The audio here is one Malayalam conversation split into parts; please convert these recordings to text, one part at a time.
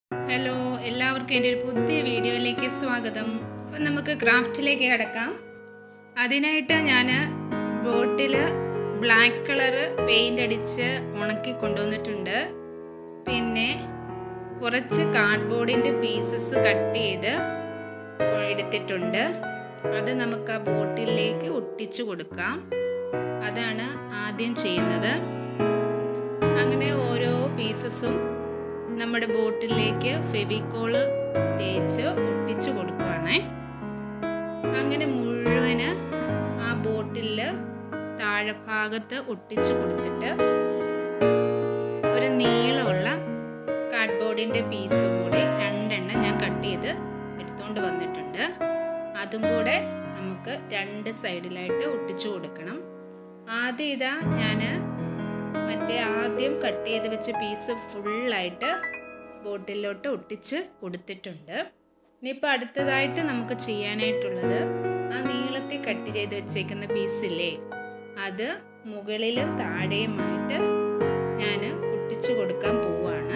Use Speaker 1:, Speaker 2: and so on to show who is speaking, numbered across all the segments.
Speaker 1: ഹലോ എല്ലാവർക്കും എൻ്റെ ഒരു പുതിയ വീഡിയോയിലേക്ക് സ്വാഗതം അപ്പം നമുക്ക് ക്രാഫ്റ്റിലേക്ക് കിടക്കാം അതിനായിട്ട് ഞാൻ ബോട്ടിൽ ബ്ലാക്ക് കളറ് പെയിൻ്റ് അടിച്ച് ഉണക്കി കൊണ്ടുവന്നിട്ടുണ്ട് പിന്നെ കുറച്ച് കാർഡ്ബോർഡിൻ്റെ പീസസ് കട്ട് ചെയ്ത് എടുത്തിട്ടുണ്ട് അത് നമുക്ക് ആ ബോട്ടിലേക്ക് ഒട്ടിച്ചു കൊടുക്കാം അതാണ് ആദ്യം ചെയ്യുന്നത് അങ്ങനെ ഓരോ പീസസും നമ്മുടെ ബോട്ടിലേക്ക് ഫെവിക്കോള് തേച്ച് ഒട്ടിച്ചു കൊടുക്കുകയാണേ അങ്ങനെ മുഴുവന് ആ ബോട്ടിൽ താഴെ ഭാഗത്ത് ഒട്ടിച്ചു കൊടുത്തിട്ട് ഒരു നീളമുള്ള കാർഡ്ബോർഡിൻ്റെ പീസ് കൂടി രണ്ടെണ്ണം ഞാൻ കട്ട് ചെയ്ത് എടുത്തുകൊണ്ട് വന്നിട്ടുണ്ട് അതും കൂടെ നമുക്ക് രണ്ട് സൈഡിലായിട്ട് ഒട്ടിച്ചു കൊടുക്കണം ആദ്യം ഇതാ ഞാൻ മറ്റേ ആദ്യം കട്ട് ചെയ്ത് വെച്ച പീസ് ഫുള്ളായിട്ട് ബോട്ടിലോട്ട് ഒട്ടിച്ച് കൊടുത്തിട്ടുണ്ട് ഇനിയിപ്പോൾ അടുത്തതായിട്ട് നമുക്ക് ചെയ്യാനായിട്ടുള്ളത് ആ നീളത്തിൽ കട്ട് ചെയ്ത് വെച്ചേക്കുന്ന പീസില്ലേ അത് മുകളിലും താഴെയുമായിട്ട് ഞാൻ ഒട്ടിച്ചു കൊടുക്കാൻ പോവാണ്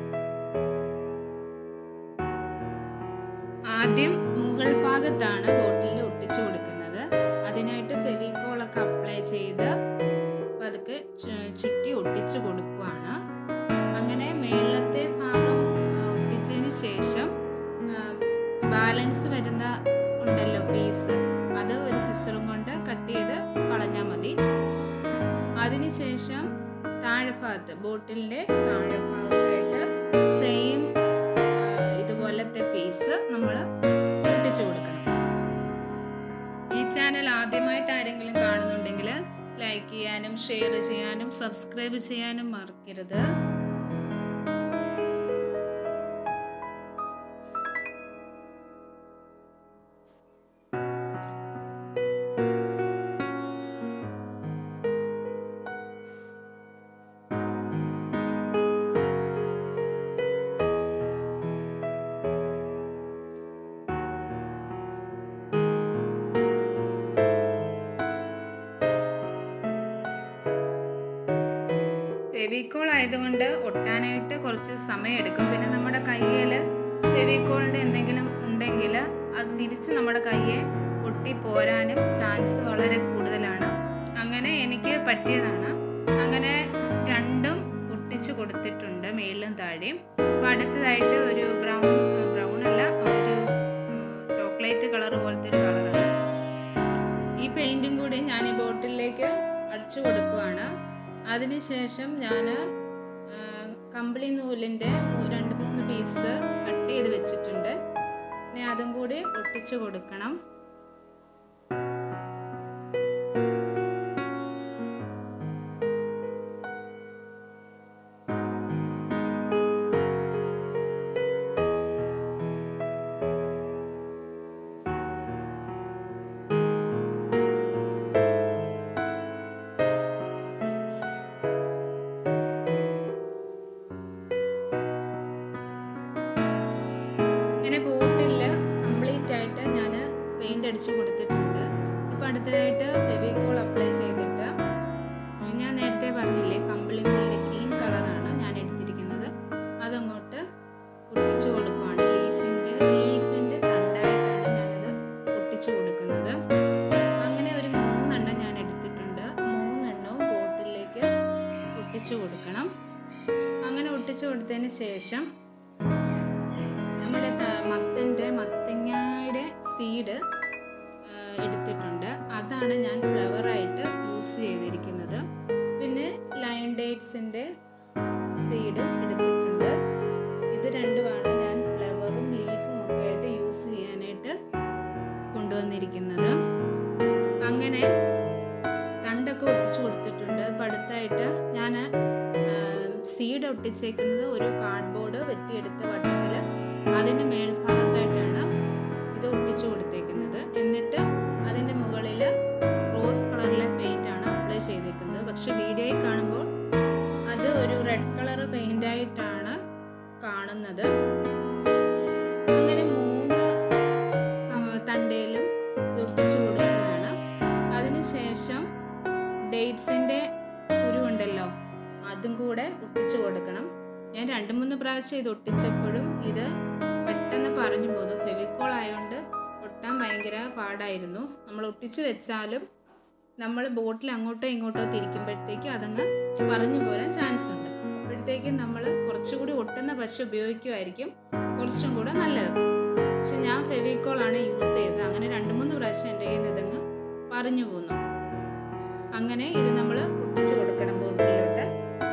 Speaker 1: ആദ്യം മുകൾ ഭാഗത്താണ് ബോട്ടിലിൽ ഒട്ടിച്ചു കൊടുക്കുന്നത് അതിനായിട്ട് ഫെവിക്കോളൊക്കെ അപ്ലൈ ചെയ്ത് പതുക്കെ ചുറ്റി ഒട്ടിച്ചു കൊടുക്കുകയാണ് അങ്ങനെ മേളത്തെ ഭാഗം ഒട്ടിച്ചതിന് ശേഷം ബാലൻസ് വരുന്ന ഉണ്ടല്ലോ പീസ് അത് ഒരു സിസറും കൊണ്ട് കട്ട് ചെയ്ത് കളഞ്ഞാൽ മതി അതിനുശേഷം താഴെ ഭാഗത്ത് ബോട്ടിലിൻ്റെ താഴെ ഭാഗത്തായിട്ട് സെയിം ഇതുപോലത്തെ പീസ് നമ്മൾ ഒട്ടിച്ചു കൊടുക്കണം ഈ ചാനൽ ആദ്യമായിട്ട് ആരെങ്കിലും കാണുന്നുണ്ടെങ്കിൽ ലൈക്ക് ചെയ്യാനും ഷെയർ ചെയ്യാനും സബ്സ്ക്രൈബ് ചെയ്യാനും മറക്കരുത് ഫെവിക്കോൾ ആയതുകൊണ്ട് ഒട്ടാനായിട്ട് കുറച്ച് സമയം എടുക്കും പിന്നെ നമ്മുടെ കയ്യിൽ ഫെവിക്കോളിൻ്റെ എന്തെങ്കിലും ഉണ്ടെങ്കിൽ അത് തിരിച്ച് നമ്മുടെ കയ്യെ ഒട്ടി പോരാനും ചാൻസ് വളരെ കൂടുതലാണ് അങ്ങനെ എനിക്ക് പറ്റിയതാണ് അങ്ങനെ രണ്ടും ഒട്ടിച്ച് കൊടുത്തിട്ടുണ്ട് മേളിലും താഴെയും അപ്പോൾ അടുത്തതായിട്ട് ഒരു ബ്രൗൺ ബ്രൗൺ അല്ല ഒരു ചോക്ലേറ്റ് കളർ പോലത്തെ ഒരു കളറാണ് ഈ പെയിൻറ്റും കൂടി ഞാൻ ഈ ബോട്ടിലേക്ക് അടിച്ചു കൊടുക്കുവാണ് അതിനുശേഷം ഞാൻ കമ്പിളി നൂലിൻ്റെ രണ്ട് മൂന്ന് പീസ് കട്ട് ചെയ്ത് വെച്ചിട്ടുണ്ട് ഇനി അതും കൂടി ഒട്ടിച്ചു കൊടുക്കണം ഇങ്ങനെ ബോട്ടിൽ കംപ്ലീറ്റ് ആയിട്ട് ഞാൻ പെയിൻ്റ് അടിച്ചു കൊടുത്തിട്ടുണ്ട് ഇപ്പം അടുത്തതായിട്ട് ഫെവിക്കോൾ അപ്ലൈ ചെയ്തിട്ട് ഞാൻ നേരത്തെ പറഞ്ഞില്ലേ കമ്പിളി നൂലിൻ്റെ ഗ്രീൻ കളറാണ് ഞാൻ എടുത്തിരിക്കുന്നത് അതങ്ങോട്ട് ഒട്ടിച്ചു കൊടുക്കുവാണ് ലീഫിൻ്റെ ലീഫിൻ്റെ തണ്ടായിട്ടാണ് ഞാനത് ഒട്ടിച്ചു കൊടുക്കുന്നത് അങ്ങനെ ഒരു മൂന്നെണ്ണം ഞാൻ എടുത്തിട്ടുണ്ട് മൂന്നെണ്ണവും ബോട്ടിലേക്ക് ഒട്ടിച്ചു കൊടുക്കണം അങ്ങനെ ഒട്ടിച്ചു കൊടുത്തതിന് ശേഷം നമ്മുടെ മത്തൻ്റെ മത്തങ്ങയുടെ സീഡ് എടുത്തിട്ടുണ്ട് അതാണ് ഞാൻ ഫ്ലവറായിട്ട് യൂസ് ചെയ്തിരിക്കുന്നത് പിന്നെ ലൈൻ ഡേറ്റ്സിൻ്റെ സീഡും എടുത്തിട്ടുണ്ട് ഇത് രണ്ടുമാണ് ഞാൻ ഫ്ലവറും ലീഫും ഒക്കെ ആയിട്ട് യൂസ് ചെയ്യാനായിട്ട് കൊണ്ടുവന്നിരിക്കുന്നത് അങ്ങനെ തണ്ടൊക്കെ ഒട്ടിച്ചു കൊടുത്തിട്ടുണ്ട് അപ്പം അടുത്തായിട്ട് ഞാൻ സീഡ് ഒട്ടിച്ചേക്കുന്നത് ഒരു കാർഡ്ബോർഡ് വെട്ടിയെടുത്ത വട്ടത്തിൽ അതിൻ്റെ മേൽഭാഗത്തായിട്ടാണ് ഇത് ഒട്ടിച്ചു കൊടുത്തേക്കുന്നത് എന്നിട്ട് അതിൻ്റെ മുകളിൽ റോസ് കളറിലെ പെയിൻ്റ് ആണ് അപ്ലൈ ചെയ്തേക്കുന്നത് പക്ഷെ വീഡിയോയിൽ കാണുമ്പോൾ അത് ഒരു റെഡ് കളർ പെയിൻ്റ് ആയിട്ടാണ് കാണുന്നത് അങ്ങനെ മൂന്ന് തണ്ടയിലും ഒട്ടിച്ചു കൊടുക്കുകയാണ് അതിനുശേഷം ഡേറ്റ്സിൻ്റെ കുരു ഉണ്ടല്ലോ അതും കൂടെ ഒട്ടിച്ചു കൊടുക്കണം ഞാൻ രണ്ട് മൂന്ന് പ്രാവശ്യം ഇത് ഒട്ടിച്ചപ്പോഴും ഇത് പെട്ടെന്ന് പറഞ്ഞു പോന്നു ഫെവിക്കോൾ ആയതുകൊണ്ട് ഒട്ടാൻ ഭയങ്കര പാടായിരുന്നു നമ്മൾ ഒട്ടിച്ച് വെച്ചാലും നമ്മൾ ബോട്ടിൽ അങ്ങോട്ടോ ഇങ്ങോട്ടോ തിരിക്കുമ്പോഴത്തേക്ക് അതങ്ങ് പറഞ്ഞു പോരാൻ ചാൻസ് ഉണ്ട് അപ്പോഴത്തേക്കും നമ്മൾ കുറച്ചുകൂടി ഒട്ടുന്ന പശ ഉപയോഗിക്കുമായിരിക്കും കുറച്ചും കൂടെ നല്ലത് പക്ഷെ ഞാൻ ഫെവിക്കോളാണ് യൂസ് ചെയ്തത് അങ്ങനെ രണ്ട് മൂന്ന് പ്രാവശ്യം എൻ്റെ കയ്യിൽ നിന്ന് ഇതങ്ങ് പറഞ്ഞു പോന്നു അങ്ങനെ ഇത് നമ്മൾ ഒട്ടിച്ച് കൊടുക്കണം ബോട്ടിലോട്ട്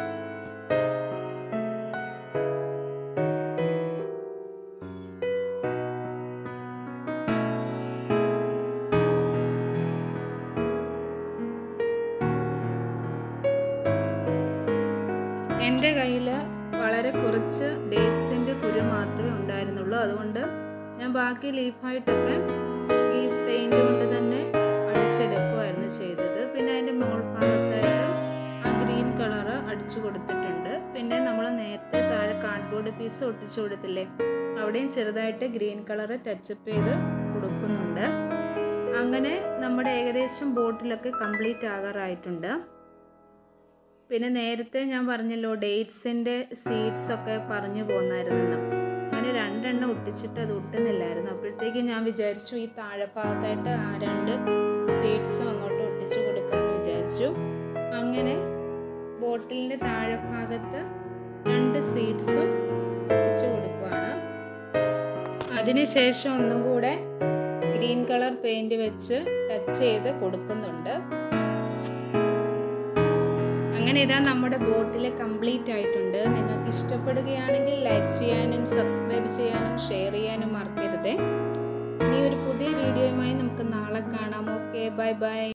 Speaker 1: എൻ്റെ കയ്യിൽ വളരെ കുറച്ച് ഡേറ്റ്സിൻ്റെ കുരു മാത്രമേ ഉണ്ടായിരുന്നുള്ളൂ അതുകൊണ്ട് ഞാൻ ബാക്കി ലീഫായിട്ടൊക്കെ ഈ പെയിൻറ് കൊണ്ട് തന്നെ അടിച്ചെടുക്കുമായിരുന്നു ചെയ്തത് പിന്നെ അതിൻ്റെ മോൾ ഭാഗത്തായിട്ട് ആ ഗ്രീൻ കളറ് അടിച്ചു കൊടുത്തിട്ടുണ്ട് പിന്നെ നമ്മൾ നേരത്തെ താഴെ കാർഡ്ബോർഡ് പീസ് ഒട്ടിച്ചു കൊടുത്തില്ലേ അവിടെയും ചെറുതായിട്ട് ഗ്രീൻ കളറ് ടച്ചപ്പ് ചെയ്ത് കൊടുക്കുന്നുണ്ട് അങ്ങനെ നമ്മുടെ ഏകദേശം ബോട്ടിലൊക്കെ കംപ്ലീറ്റ് ആകാറായിട്ടുണ്ട് പിന്നെ നേരത്തെ ഞാൻ പറഞ്ഞല്ലോ ഡേറ്റ്സിൻ്റെ സീഡ്സ് ഒക്കെ പറഞ്ഞു പോന്നായിരുന്നെന്ന് അങ്ങനെ രണ്ടെണ്ണം ഒട്ടിച്ചിട്ട് അത് ഒട്ടുന്നില്ലായിരുന്നു അപ്പോഴത്തേക്കും ഞാൻ വിചാരിച്ചു ഈ താഴെ ഭാഗത്തായിട്ട് ആ രണ്ട് സീഡ്സും അങ്ങോട്ട് ഒട്ടിച്ചു കൊടുക്കാമെന്ന് വിചാരിച്ചു അങ്ങനെ ബോട്ടിലിൻ്റെ താഴെ ഭാഗത്ത് രണ്ട് സീഡ്സും ഒട്ടിച്ചു കൊടുക്കുകയാണ് അതിനുശേഷം ഒന്നും കൂടെ ഗ്രീൻ കളർ പെയിൻറ് വെച്ച് ടച്ച് ചെയ്ത് കൊടുക്കുന്നുണ്ട് അങ്ങനെ ഇതാ നമ്മുടെ ബോട്ടിൽ കംപ്ലീറ്റ് ആയിട്ടുണ്ട് നിങ്ങൾക്ക് ഇഷ്ടപ്പെടുകയാണെങ്കിൽ ലൈക്ക് ചെയ്യാനും സബ്സ്ക്രൈബ് ചെയ്യാനും ഷെയർ ചെയ്യാനും മറക്കരുതേ ഇനി ഒരു പുതിയ വീഡിയോയുമായി നമുക്ക് നാളെ കാണാം ഓക്കെ ബൈ ബൈ